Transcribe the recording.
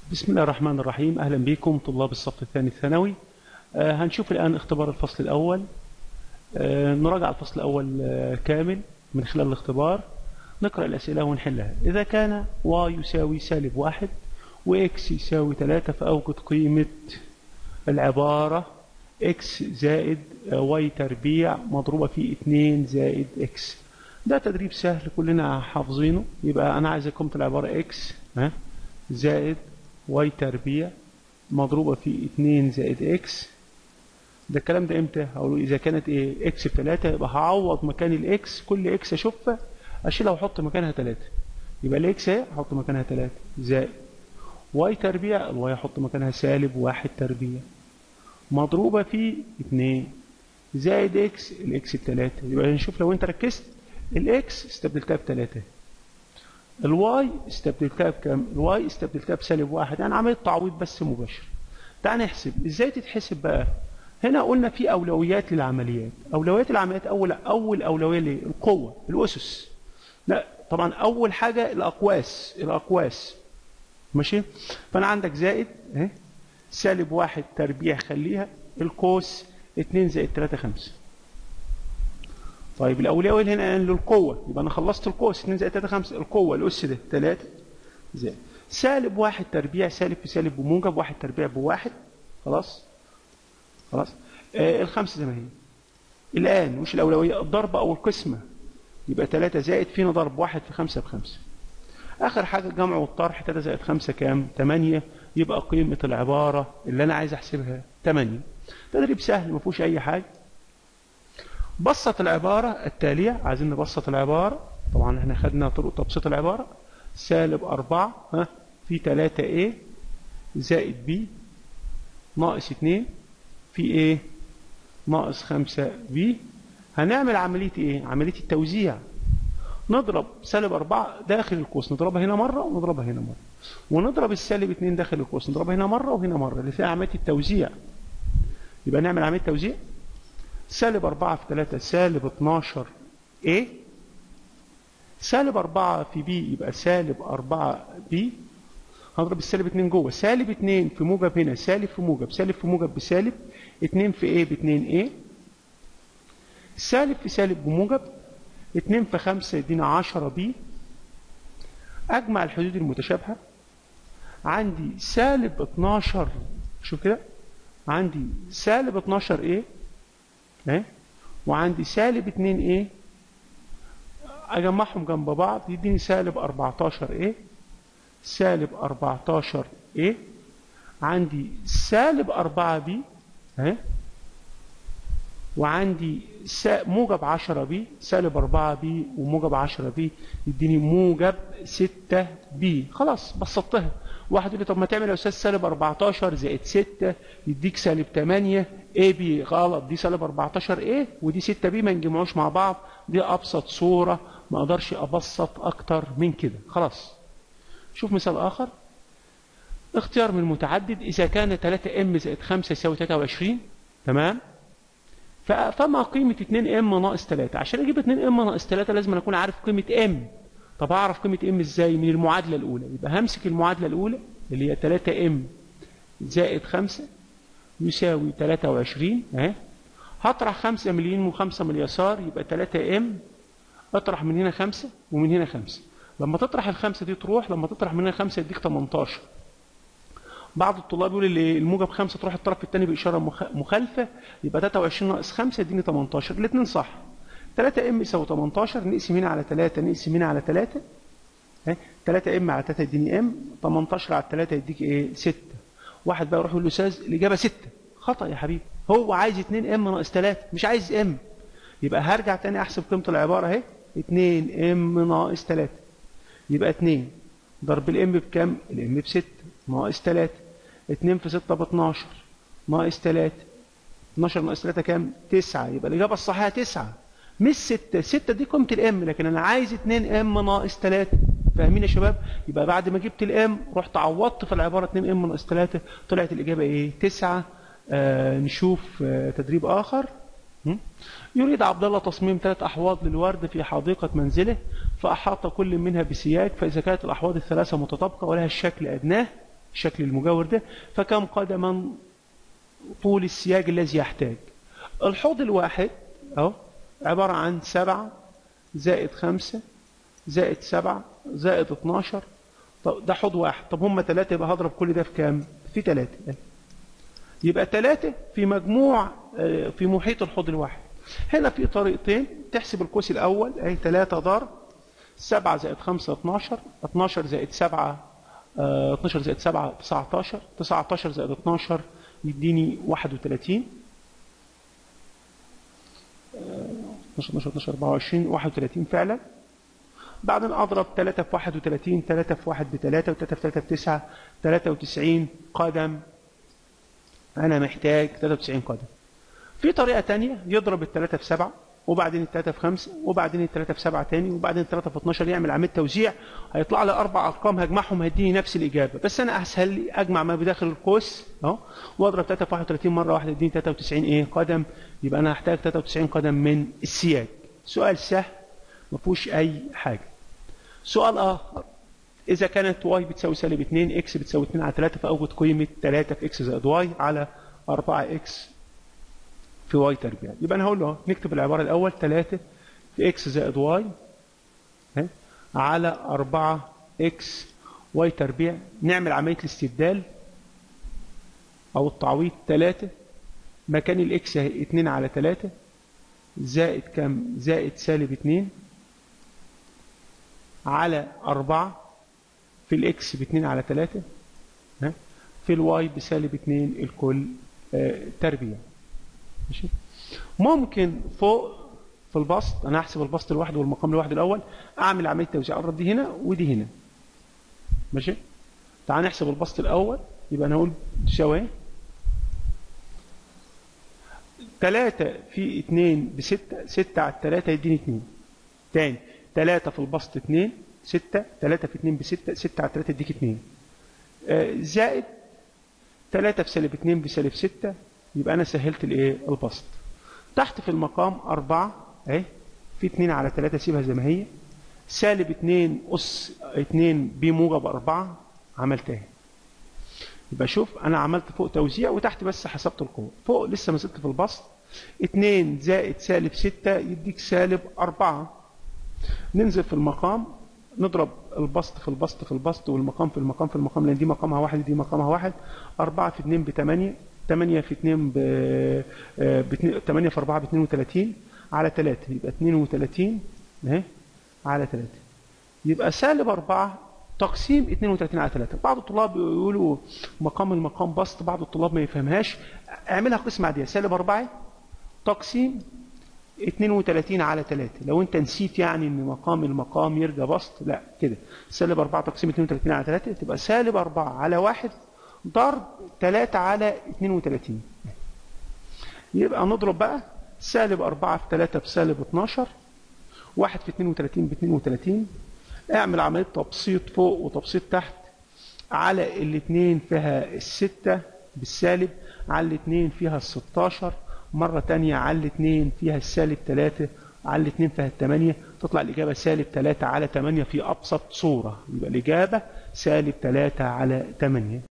بسم الله الرحمن الرحيم أهلا بكم طلاب الصف الثاني الثانوي آه، هنشوف الآن اختبار الفصل الأول آه، نراجع الفصل الأول آه، كامل من خلال الاختبار نقرأ الأسئلة ونحلها إذا كان y يساوي سالب واحد و x يساوي ثلاثة فأوجد قيمة العبارة x زائد y تربيع مضروبة في 2 زائد x ده تدريب سهل كلنا حافظينه يبقى أنا عايز قيمة العبارة x ها زائد y تربيع مضروبة في 2 زائد x ده الكلام ده امتى هقول إذا كانت ايه x بثلاثة يبقى هعوض مكان الاكس كل x أشوفها أشيلها وأحط مكانها ثلاثة يبقى الاكس اهي أحط مكانها ثلاثة زائد y تربيع الواي أحط مكانها سالب واحد تربيع مضروبة في 2 زائد اكس الاكس بثلاثة يبقى نشوف لو انت ركزت الاكس استبدلتها بثلاثة الواي استبدلتها بكام الواي استبدلتها بسالب واحد يعني عمليه تعويض بس مباشر تعال نحسب ازاي تتحسب بقى هنا قلنا في اولويات للعمليات اولويات العمليات اول اول اولويه ليه القوه الاسس لا طبعا اول حاجه الاقواس الاقواس ماشي فانا عندك زائد اهي سالب واحد تربيع خليها القوس 2 زائد 3 5 طيب الاولويه هنا للقوه يبقى انا خلصت القوس 2 زائد 3 5 القوه الاس ده 3 زائد سالب واحد تربيع سالب في سالب بموجب واحد تربيع بواحد خلاص خلاص آه الخمسه زي ما هي الان مش الاولويه الضرب او القسمه يبقى 3 زائد فينا ضرب واحد في 5 بخمسة اخر حاجه الجمع والطرح 3 زائد 5 كام 8 يبقى قيمه العباره اللي انا عايز احسبها 8 تدريب سهل ما فيهوش اي حاجه بسط العبارة التالية عايزين نبسط العبارة طبعا احنا خدنا طرق تبسيط العبارة سالب أربعة ها في تلاتة A زائد B ناقص اتنين في A ناقص خمسة B هنعمل عملية ايه عملية التوزيع نضرب سالب أربعة داخل القوس نضربها هنا مرة ونضربها هنا مرة ونضرب السالب اتنين داخل القوس نضربها هنا مرة وهنا مرة اللي فيها عملية التوزيع يبقى نعمل عملية توزيع سالب 4 في 3 سالب 12 A سالب 4 في B يبقى سالب 4 B هنضرب السالب 2 جوه سالب 2 في موجب هنا سالب في موجب سالب في موجب بسالب 2 في A ب 2 A سالب في سالب بموجب 2 في 5 يدينا 10 B أجمع الحدود المتشابهة عندي سالب 12 شوف كده عندي سالب 12 A اهي وعندي سالب 2 ايه اجمعهم جنب بعض يديني سالب 14 ايه سالب 14 ايه عندي سالب 4 بي اهي وعندي موجب 10 بي سالب 4 بي وموجب 10 بي يديني موجب 6 بي خلاص بسطتها واحد يقول لي طب ما تعمل يا استاذ سالب 14 زائد 6 يديك سالب 8 اي بي غلط دي سالب 14 ايه ودي 6 بي ما نجمعوش مع بعض دي ابسط صوره ما اقدرش ابسط اكتر من كده خلاص شوف مثال اخر اختيار من متعدد اذا كان 3 ام زائد 5 يساوي 23 تمام فما قيمه 2 ام ناقص 3 عشان اجيب 2 ام ناقص 3 لازم اكون عارف قيمه ام طب اعرف قيمه ام ازاي من المعادله الاولى يبقى همسك المعادله الاولى اللي هي 3 ام زائد 5 يساوي 23 اهي هطرح 5 من اليمين و5 من اليسار يبقى 3 ام اطرح من هنا 5 ومن هنا 5 لما تطرح الخمسه دي تروح لما تطرح من هنا 5 يديك 18 بعض الطلاب يقول لي الموجب 5 تروح الطرف الثاني باشاره مخالفه يبقى 23 ناقص 5 يديني 18 الاثنين صح 3 ام يساوي 18 نقسم هنا على 3 نقسم هنا على 3 اهي 3 ام على 3 يديني ام 18 على 3 يديك ايه 6 واحد بقى يروح يقول له استاذ الاجابه 6 خطا يا حبيبي هو عايز 2 ام ناقص 3 مش عايز ام يبقى هرجع تاني احسب قيمه العباره اهي 2 ام ناقص 3 يبقى 2 ضرب الام بكام الام ب 6 ناقص 3 2 في 6 ب 12 ناقص 3 12 ناقص 3 كام 9 يبقى الاجابه الصحيحه 9 مش 6 6 دي قيمه الام لكن انا عايز 2 ام ناقص 3 فاهمين يا شباب يبقى بعد ما جبت الام رحت عوضت في العباره 2 ام ناقص 3 طلعت الاجابه ايه 9 آه نشوف آه تدريب اخر يريد عبد الله تصميم ثلاث أحواض للورد في حديقة منزله فأحاط كل منها بسياج فإذا كانت الأحواض الثلاثة متطابقة ولها الشكل أدناه شكل المجاور ده فكم قدما طول السياج الذي يحتاج الحوض الواحد اهو عبارة عن سبعة زائد خمسة زائد سبعة زائد 12 طب ده حوض واحد طب هم ثلاثة يبقى هضرب كل ده في كام في ثلاثة يبقى ثلاثة في مجموع آه، في محيط الحوض الواحد هنا في طريقتين تحسب القوس الأول أي 3 ضرب 7 زائد 5 12 12 زائد 7 آه، 12 زائد 7 19 19 زائد 12 يديني 31 آه، 12 12 24 31 فعلا بعدين اضرب 3 في 31 3 في 1 ب 3 و3 في 3 ب 9 93 قدم انا محتاج 93 قدم في طريقة تانية يضرب الثلاثة في سبعة وبعدين الثلاثة في خمسة وبعدين الثلاثة في سبعة تاني وبعدين الثلاثة في 12 يعمل عملية توزيع هيطلع لي أربع أرقام هجمعهم هيديني نفس الإجابة بس أنا أسهل لي أجمع ما بداخل القوس أهو وأضرب 3 في 31 مرة واحدة يديني 93 إيه قدم يبقى أنا هحتاج 93 قدم من السياج سؤال سهل ما فيهوش أي حاجة سؤال آخر إذا كانت واي بتساوي سالب 2 إكس بتساوي 2 على 3 فأوجد قيمة 3 في إكس زائد واي على 4 إكس في واي تربيع يبقى انا هقول له نكتب العباره الاول 3 في اكس زائد واي على 4 اكس واي تربيع نعمل عمليه الاستبدال او التعويض 3 مكان الاكس اهي 2 على 3 زائد كام زائد سالب 2 على 4 في الاكس ب 2 على 3 في الواي بسالب 2 الكل آه تربيع ماشي ممكن فوق في البسط انا هحسب البسط لوحده والمقام لوحده الاول اعمل عمليه توزيع اقرب دي هنا ودي هنا ماشي تعال نحسب البسط الاول يبقى انا هقول تساوي 3 في 2 ب 6 6 على 3 يديني 2 تاني 3 في البسط 2 6 3 في 2 ب 6 6 على 3 يديك 2 آه زائد 3 في سالب 2 بسالب 6 يبقى انا سهلت الايه البسط تحت في المقام 4 اهي في 2 على 3 سيبها زي ما هي سالب 2 اس 2 بموجب 4 عملتها يبقى شوف انا عملت فوق توزيع وتحت بس حسبت القوه فوق لسه ما زلت في البسط 2 زائد سالب 6 يديك سالب 4 ننزل في المقام نضرب البسط في البسط في البسط والمقام في المقام في المقام لان دي مقامها واحد ودي مقامها واحد 4 في 2 ب 8 8 في 2 ب 8 في 4 ب 32 على 3 يبقى 32 اهي على 3 يبقى سالب 4 تقسيم 32 على 3 بعض الطلاب يقولوا مقام المقام بسط بعض الطلاب ما يفهمهاش اعملها قسمة عادية سالب 4 تقسيم 32 على 3 لو انت نسيت يعني ان مقام المقام يرجى بسط لا كده سالب 4 تقسيم 32 على 3 تبقى سالب 4 على 1 ضرب 3 على 32 يبقى نضرب بقى سالب 4 في 3 بسالب 12 1 في 32 ب 32 اعمل عملية تبسيط فوق وتبسيط تحت على الاثنين فيها الستة بالسالب على الاثنين فيها الستاشر مرة تانية على الاثنين فيها السالب 3 على الاثنين فيها الثمانية تطلع الإجابة سالب 3 على 8 في أبسط صورة يبقى الإجابة سالب 3 على 8